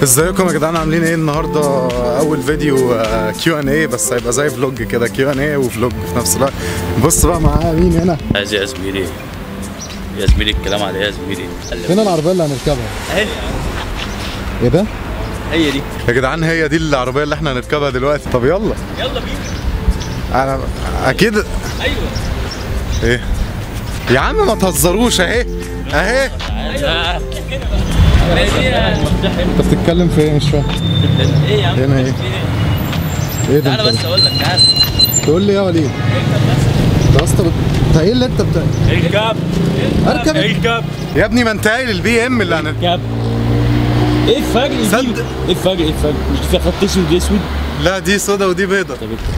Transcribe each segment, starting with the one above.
ازيكم يا جدعان عاملين ايه النهارده اول فيديو كيو ان اي بس هيبقى زي فلوج كده كيو ان اي وفلوج في نفس الوقت بص بقى معايا مين هنا عايز يا زميلي يا زميلي الكلام على يا زميلي فين العربيه اللي هنركبها اهي ايه ده هي دي يا جدعان هي دي العربيه اللي احنا هنركبها دلوقتي طب يلا يلا بينا انا اكيد ايوه ايه يا عم ما تهزروش اهي اهي ايوه انت بتتكلم في ايه مش فاهم ايه يا عم هنا ايه ايه ده تعالى انت بس اقول لك تعالى تقول لي يا وليد انت يا اسطى بت- انت ايه اللي انت بتاع اركب اركب اركب يا ابني ما انت قايل البي ام اللي هن كاب ايه الفرق دي؟ صدق. ايه الفرق ايه الفرق مش دي فيها خط اسود ودي اسود لا دي سودا ودي بيضة طب اكتب.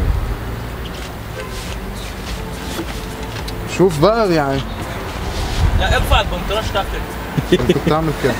شوف بقى يعني لا ارفع البنطلون تحت كنت بتعمل كده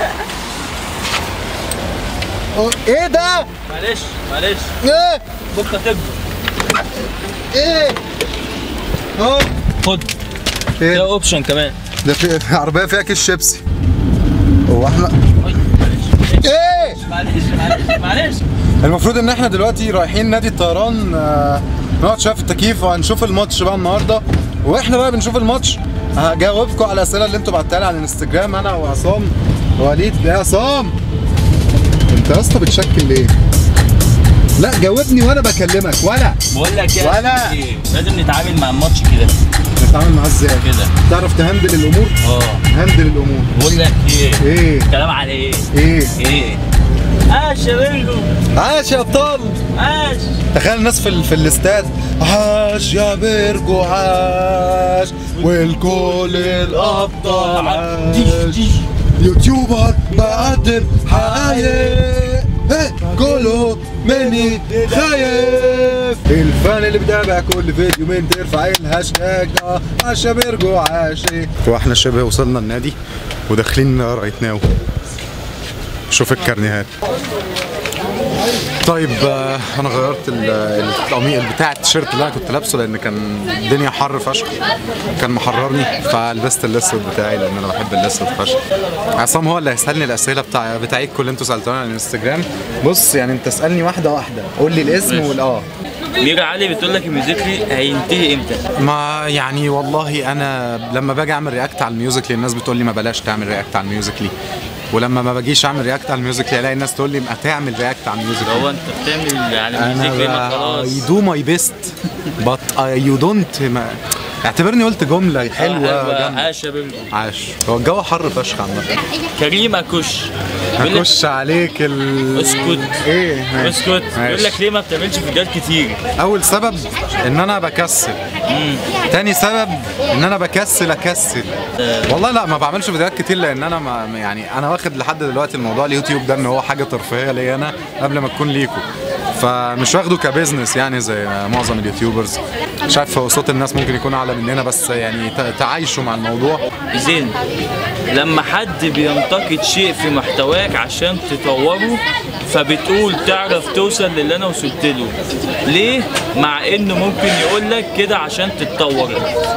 أوه، ايه ده؟ معلش معلش ايه؟ بكره تكبر ايه؟ اهو خد ده ايه؟ اوبشن كمان ده في عربية فيها كيس شيبسي هو احنا ايه؟ معلش معلش معلش المفروض ان احنا دلوقتي رايحين نادي الطيران آه، نقعد شويه في التكييف وهنشوف الماتش بقى النهارده واحنا بقى بنشوف الماتش هجاوبكم على الاسئله اللي انتوا بعتها لي على الانستجرام انا وعصام ووليد يا عصام انت يا اسطى بتشكل ليه؟ لا جاوبني وانا بكلمك ولا بقول لك يا ولا. زميلي، لازم نتعامل مع الماتش كده نتعامل معاه ازاي؟ كده تعرف تهندل الامور؟ اه هندل الامور بقول لك ايه ايه؟ الكلام على ايه ايه؟ ايه عاش يا بيرجو عاش يا ابطال عاش تخيل الناس في ال- في الاستاد عاش يا بيرجو عاش والكل الابطال عاش يوتيوبر بقدم حقايق إيه، كله مني خايف الفان اللي بتابع كل فيديو من ترفع الهاشتاج ده عاش يا بيرجو عاش واحنا شبه وصلنا النادي وداخلين رايت ناو شوف الكارنيهات طيب آه، انا غيرت ال- القميص بتاع التيشيرت اللي انا كنت لابسه لان كان الدنيا حر فشخ كان محررني فلبست الاسود بتاعي لان انا بحب الاسود فشخ عصام هو اللي هيسالني الاسئله بتاع بتاعتكم اللي انتوا سالتوني على الانستجرام بص يعني انت اسالني واحده واحده قول لي الاسم والاه ميرا علي بتقول لك الميوزيكلي هينتهي امتى؟ ما يعني والله انا لما باجي اعمل رياكت على الميوزيكلي الناس بتقول لي ما بلاش تعمل رياكت على الميوزيكلي ولما ما باجيش اعمل رياكت على الميوزيكلي الاقي الناس تقول لي ما تعمل رياكت على الميوزيكلي هو انت بتعمل يعني ميوزيكلي ما انا خلاص اي دو ماي بيست بت يو دونت اعتبرني قلت جمله حلوه حلوة، جامدة. عاش يا بيرجو عاش هو الجو حر فشخ عامه كريم اكوش بيقول لك هخش عليك ال اسكت ايه ماشي. اسكت بيقول ماشي. لك ليه ما بتعملش فيديوهات كتير اول سبب ان انا بكسل تاني سبب ان انا بكسل اكسل والله لا ما بعملش فيديوهات كتير لان انا ما يعني انا واخد لحد دلوقتي الموضوع اليوتيوب ده ان هو حاجه ترفيهيه ليا انا قبل ما تكون ليكو فمش واخده كبزنس يعني زي معظم اليوتيوبرز مش عارف هو صوت الناس ممكن يكون اعلى مننا بس يعني ت- تعايشوا مع الموضوع زين لما حد بينتقد شيء في محتواك عشان تطوره فبتقول تعرف توصل للي انا وصلت له ليه مع انه ممكن يقول لك كده عشان تتطور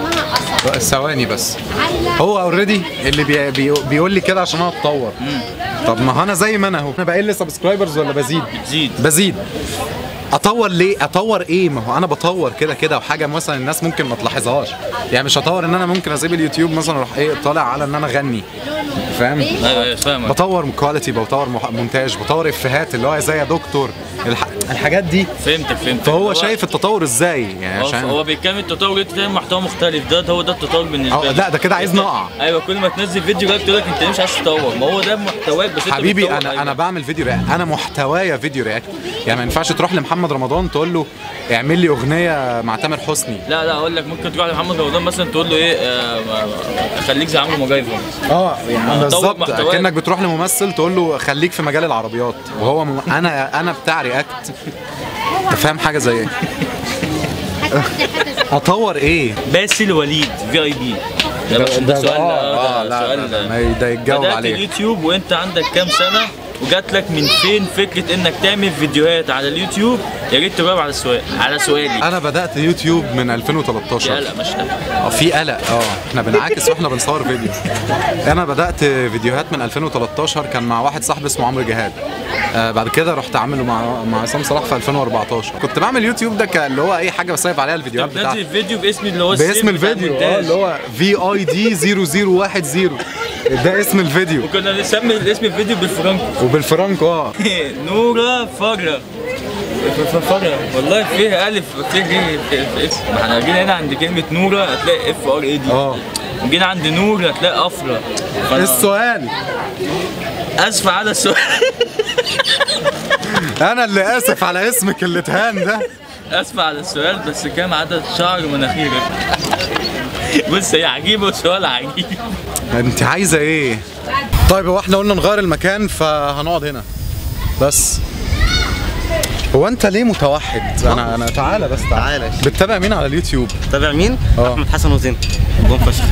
ثواني بس هو اوريدي اللي بي بي بيقول لي كده عشان انا اتطور طب ما هو انا زي ما انا اهو انا بقل سبسكرايبرز ولا بزيد زيد بزيد اطور ليه اطور ايه ما هو انا بطور كده كده وحاجه مثلا الناس ممكن ما تلاحظهاش يعني مش هطور ان انا ممكن اسيب اليوتيوب مثلا اروح ايه طالع على ان انا اغني فاهم ايوه ايوه فاهمك بطور كواليتي بطور مح- مونتاج بطور افيهات اللي هو زي يا دكتور الح... الحاجات دي فهمتك فهمتك فهو شايف التطور ازاي يعني هو- عشان هو بيتكلم التطور انت تعمل محتوى مختلف ده هو ده التطور بالنسبه أو لك لا ده كده عايز نقع ايوه كل ما تنزل فيديو جاي تقول لك انت ليه مش عايز تطور ما هو ده محتواك بس انت حبيبي بتطور. انا أيوة. انا بعمل فيديو رياكت انا محتوايا فيديو رياكت يعني ما ينفعش تروح لمحمد رمضان تقول له اعمل لي اغنيه مع تامر حسني لا لا اقول لك ممكن تروح لمحمد رمضان مثلا تقول له ايه آه ما- ما- خليك زي عمرو مجايفر اه يعني طور بالظبط محتواك. كانك بتروح لممثل تقول له خليك في مجال العربيات وهو م... انا انا بتاع رياكت انت فاهم حاجه زي ايه اطور ايه باسل وليد في اي بي ده بس ده سؤال اه ده لا سؤال لا، لا، ما ده يتجاوب بدأت عليه اليوتيوب وانت عندك كام سنة وجات لك من فين فكرة انك تعمل فيديوهات على اليوتيوب يا ريت تجاوب على السؤال على سؤالي انا بدات يوتيوب من يا 2013 لا مش ده اه في قلق اه احنا بنعاكس واحنا بنصور فيديو انا بدات فيديوهات من 2013 كان مع واحد صاحبي اسمه عمرو جهاد آه بعد كده رحت عامله مع مع عصام صلاح في 2014 كنت بعمل يوتيوب ده ك- اللي هو اي حاجه بسيب عليها الفيديوهات طب نزل بتاعتي الفيديو باسم اللي هو باسم السيف بتاع الفيديو اه المونتاج. اللي هو في اي دي 0010 ده اسم الفيديو وكنا نسمي اسم الفيديو بالفرنكو وبالفرنك اه نورة فرة ف- ف- فرة والله فيها ألف فيه جي في في اسم ما احنا جينا هنا عند كلمة نورة هتلاقي اف ار اي دي اه جينا عند نور هتلاقي أفرة فأنا السؤال أسف على السؤال انا اللي اسف على اسمك اللي اتهان ده أسف على السؤال بس كام عدد شعر مناخيرك بص هي عجيبة وسؤال عجيب انت عايزه ايه طيب هو احنا قلنا نغير المكان فهنقعد هنا بس هو انت ليه متوحد انا انا تعالى بس تعالى تعالى. بتتابع مين على اليوتيوب تابع مين؟ اه. احمد حسن وزين بحبهم فشخ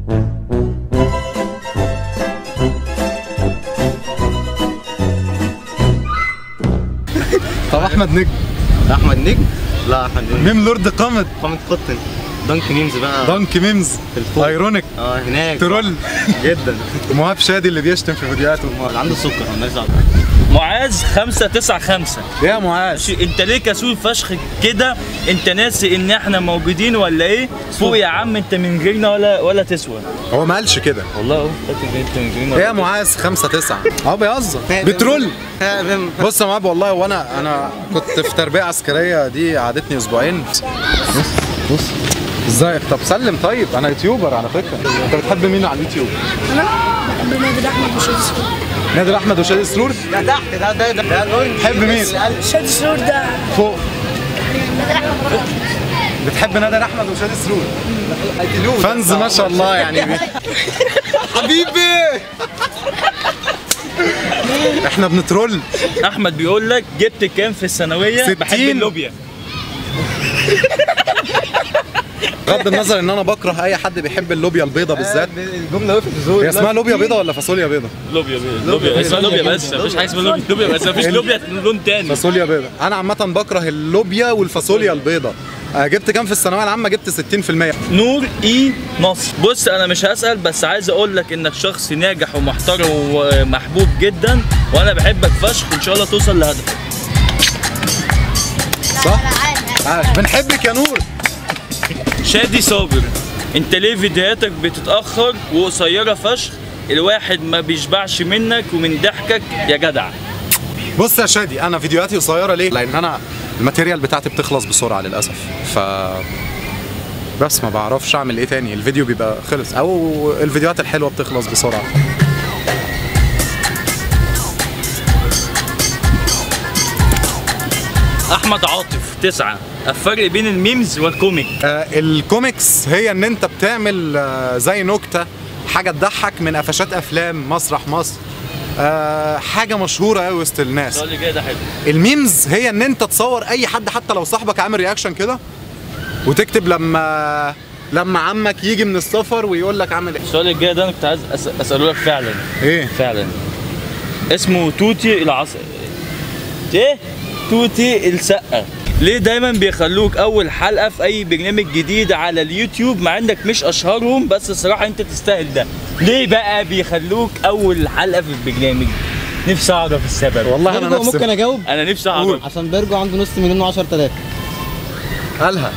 طب احمد نجم احمد نجم لا احمد نجم ميم لورد قامت محمد قطن دانك ميمز بقى دانك ميمز في الفوق. ايرونيك اه هناك ترول جدا مهاب شادي اللي بيشتم في فيديوهاته اللي عنده سكر مالناش دعوه معاذ خمسة تسعة خمسة ايه يا معاذ شي- انت ليه كسول فشخ كده انت ناسي ان احنا موجودين ولا ايه فوق يا عم انت من غيرنا ولا ولا تسوى هو ما قالش كده والله اهو فاكر انت من غيرنا ايه ولا يا معاذ خمسة تسعة اه بيهزر بترول بترول بص يا معاذ والله وانا انا كنت في تربيه عسكريه دي قعدتني اسبوعين بص بص ازيك طب سلم طيب انا يوتيوبر على فكره انت بتحب مين على اليوتيوب انا بحب نادر احمد وشادي سرور نادر احمد وشادي سرور ده تحت ده ده ده ده بتحب مين شادي سرور ده فوق بتحب نادر احمد وشادي سرور فانز ما شاء الله يعني بي. حبيبي احنا بنترول احمد بيقول لك جبت كام في الثانويه ستين. بحب اللوبيا بغض النظر ان انا بكره اي حد بيحب اللوبيا البيضه بالذات الجمله وقفت في زور هي اسمها لوبيا بيضه ولا فاصوليا بيضه لوبيا لوبيا اسمها لوبيا بس مفيش حاجه اسمها لوبيا لوبيا بس مفيش لوبيا لون تاني فاصوليا بيضه انا عامه بكره اللوبيا والفاصوليا البيضه آه، جبت كام في الثانويه العامه جبت 60% نور اي نصر بص انا مش هسال بس عايز اقول لك انك شخص ناجح ومحترم ومحبوب جدا وانا بحبك فشخ وان شاء الله توصل لهدفك صح عاش بنحبك يا نور شادي صابر انت ليه فيديوهاتك بتتاخر وقصيره فشخ الواحد ما بيشبعش منك ومن ضحكك يا جدع بص يا شادي انا فيديوهاتي قصيره ليه لان انا الماتيريال بتاعتي بتخلص بسرعه للاسف ف بس ما بعرفش اعمل ايه تاني الفيديو بيبقى خلص او الفيديوهات الحلوه بتخلص بسرعه احمد عاطف تسعة الفرق بين الميمز والكوميك آه الكوميكس هي ان انت بتعمل آه زي نكته حاجه تضحك من قفشات افلام مسرح مصر آه حاجه مشهوره قوي وسط الناس السؤال اللي جاي ده حلو الميمز هي ان انت تصور اي حد حتى لو صاحبك عامل رياكشن كده وتكتب لما لما عمك يجي من السفر ويقول لك عامل ايه السؤال الجاي ده انا كنت عايز أس- اساله لك فعلا ايه فعلا اسمه توتي العص ايه توتي السقة ليه دايما بيخلوك اول حلقة في اي برنامج جديد على اليوتيوب مع انك مش اشهرهم بس الصراحة انت تستاهل ده ليه بقى بيخلوك اول حلقة في البرنامج نفسي اعرف السبب والله انا برجو نفسي ممكن اجاوب انا نفسي اعرف عشان بيرجو عنده نص مليون و 10000 قالها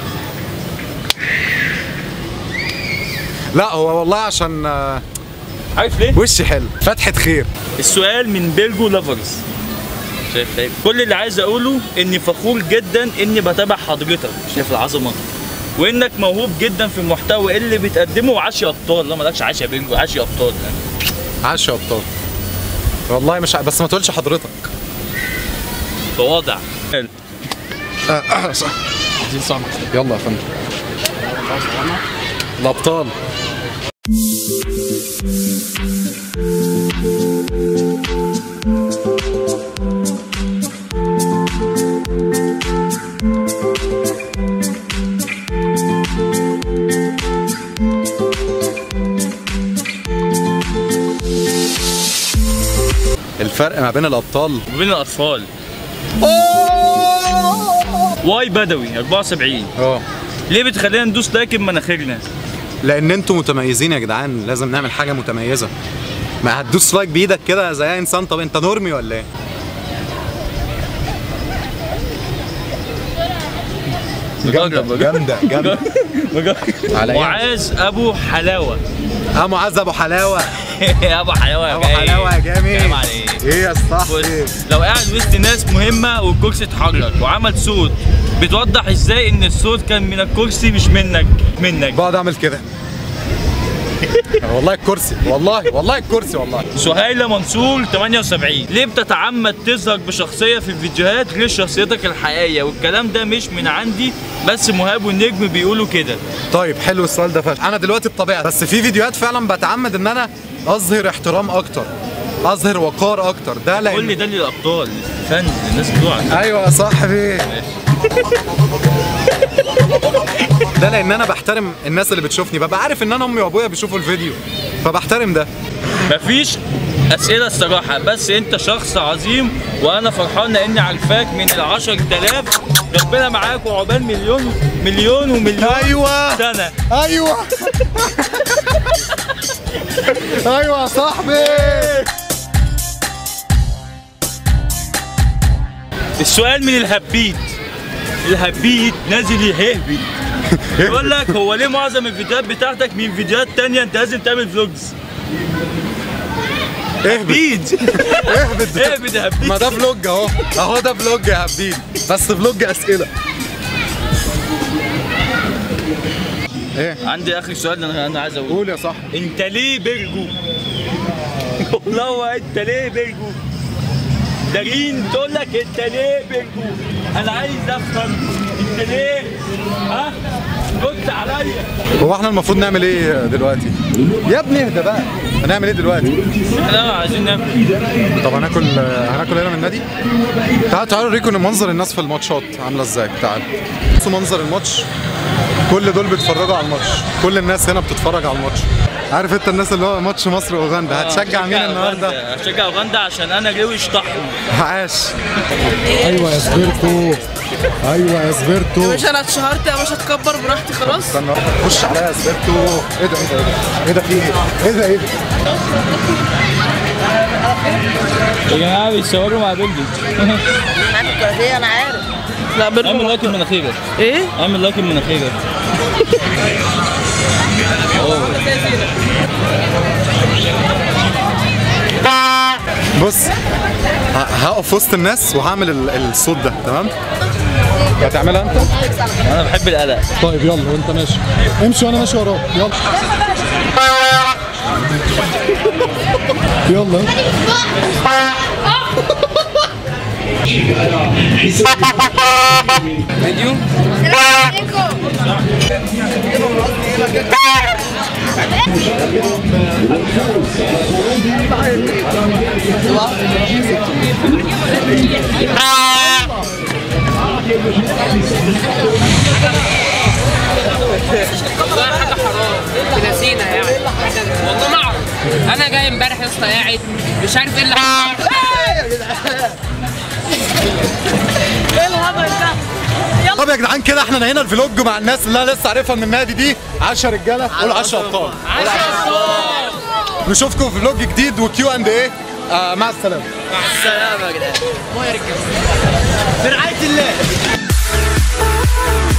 لا هو والله عشان آه، عارف ليه وشي حلو فتحة خير السؤال من بيرجو لافرز شايف شايف كل اللي عايز اقوله اني فخور جدا اني بتابع حضرتك شايف العظمه وانك موهوب جدا في المحتوى اللي بتقدمه وعاش يا ابطال لا مالكش عاش يا بيرجو عاش يا ابطال عاش يا ابطال والله مش ع... بس ما تقولش حضرتك تواضع دي صعبة يلا يا فندم الابطال الفرق ما بين الابطال وبين الاطفال واي بدوي 74 اه ليه بتخلينا ندوس لايك بمناخيرنا لان انتوا متميزين يا جدعان لازم نعمل حاجه متميزه ما هتدوس لايك بايدك كده زي أي انسان طب انت نورمي ولا ايه جامده بجرب جامده جامده بجرب على إيه؟ معاذ ابو حلاوه اه معاذ ابو حلاوه ابو حلاوه يا ابو جاي. حلاوه يا جامد كلام عليك ايه يا صاحبي بص لو قاعد وسط ناس مهمه والكرسي اتحرك وعمل صوت بتوضح ازاي ان الصوت كان من الكرسي مش منك منك بقعد اعمل كده والله الكرسي والله والله الكرسي والله سهيلة منصور 78 ليه بتتعمد تظهر بشخصية في الفيديوهات غير شخصيتك الحقيقية والكلام ده مش من عندي بس مهاب والنجم بيقولوا كده طيب حلو السؤال ده فشخ انا دلوقتي بطبيعتي بس في فيديوهات فعلا بتعمد ان انا اظهر احترام اكتر اظهر وقار اكتر ده قول لي لان ده للابطال فن الناس بتوعك ايوه يا صاحبي ده لان انا بحترم الناس اللي بتشوفني ببقى عارف ان انا امي وابويا بيشوفوا الفيديو فبحترم ده مفيش اسئله الصراحه بس انت شخص عظيم وانا فرحان اني عارفاك من ال 10000 ربنا معاك وعقبال مليون مليون ومليون ايوه سنه ايوه ايوه يا صاحبي السؤال من الهبيت الهبيت نازل يهبد يقول لك هو ليه معظم الفيديوهات بتاعتك من فيديوهات تانية انت لازم تعمل فلوجز اهبط هبيد اهبط اهبد يا هبيد ما ده فلوج اهو اهو ده فلوج يا هبين بس فلوج اسئله ايه عندي اخر سؤال انا انا عايز اقوله قول يا صاحبي انت ليه بيرجو والله هو انت ليه بيرجو دارين تقول لك انت ليه بيرجو انا عايز افهم انت ليه ها رد عليا هو احنا المفروض نعمل ايه دلوقتي يا ابني اهدى بقى هنعمل ايه دلوقتي احنا عايزين نعمل طب هناكل هناكل هنا من النادي تعالوا تعالوا اوريكم منظر الناس في الماتشات عامله ازاي تعالوا بصوا منظر الماتش كل دول بيتفرجوا على الماتش كل الناس هنا بتتفرج على الماتش عارف انت الناس اللي هو ماتش مصر واوغندا هتشجع مين النهارده هشجع اوغندا عشان انا روش طحن عاش ايوه يا سبيرتو ايوه يا سبيرتو مش انا اتشهرت يا باشا اتكبر براحتي خلاص استنى خش عليا يا سبيرتو ايه ده ايه ده ايه ده في ايه ايه ده ايه ده يا جماعه بيصوروا مع بيلدي انا عارف لا اعمل برضه لايك لمناخيرك ايه اعمل لايك لمناخيرك بص ه- هقف وسط الناس وهعمل ال- الصوت ده تمام هتعملها انت انا بحب القلق طيب يلا وانت ماشي امشي وانا ماشي وراك يلا يلا والله حاجه حرام نسينا يعني والله ما اعرف انا جاي امبارح يا اسطى قاعد مش عارف ايه اللي حصل ايه الهبل ده طب يا جدعان كده احنا هنا الفلوج مع الناس اللي انا لسه عارفها من النادي دي 10 رجاله قول 10 ابطال نشوفكم في فلوج جديد وكيو اند ايه آه مع السلامه السلامه يا جدعان برعايه الله